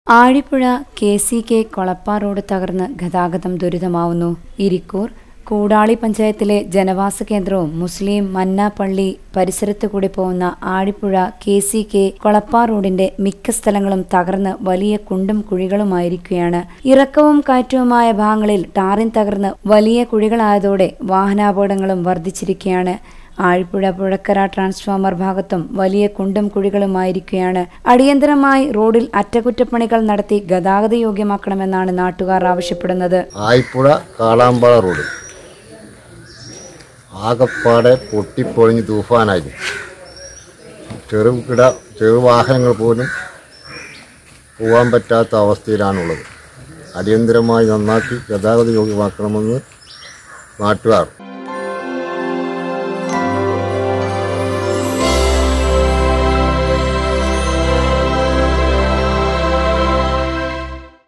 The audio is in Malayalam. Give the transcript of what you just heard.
ആഴിപ്പുഴ K C K Kolappa road തകർന്ന് ഗതാഗതം ദുരിതമാവുന്നു ഇരിക്കൂർ കൂടാളി പഞ്ചായത്തിലെ ജനവാസ കേന്ദ്രവും മുസ്ലിം മന്ന പള്ളി പരിസരത്തു കൂടി പോകുന്ന ആഴിപ്പുഴ കെ സി കെ കൊളപ്പ റോഡിന്റെ മിക്ക സ്ഥലങ്ങളും തകർന്ന് വലിയ കുണ്ടും കുഴികളുമായിരിക്കുകയാണ് ഇറക്കവും കയറ്റവുമായ ഭാഗങ്ങളിൽ ടാറിൻ തകർന്ന് വലിയ കുഴികളായതോടെ വാഹനാപകടങ്ങളും വർദ്ധിച്ചിരിക്കുകയാണ് ആഴിപ്പുഴ പുഴക്കര ട്രാൻസ്ഫോമർ ഭാഗത്തും വലിയ കുണ്ടും കുഴികളുമായിരിക്കുകയാണ് അടിയന്തരമായി റോഡിൽ അറ്റകുറ്റപ്പണികൾ നടത്തി ഗതാഗത യോഗ്യമാക്കണമെന്നാണ് നാട്ടുകാർ ആവശ്യപ്പെടുന്നത് ആയിപ്പുഴ കാളാമ്പാറ റോഡ് ആകപ്പാടെ പൊട്ടിപ്പൊളിഞ്ഞ് തൂഫാനായിരുന്നു ചെറുകിട ചെറുവാഹനങ്ങൾ പോലും പോകാൻ പറ്റാത്ത അവസ്ഥയിലാണുള്ളത് അടിയന്തരമായി നന്നാക്കി ഗതാഗത യോഗ്യമാക്കണമെന്ന് നാട്ടുകാർ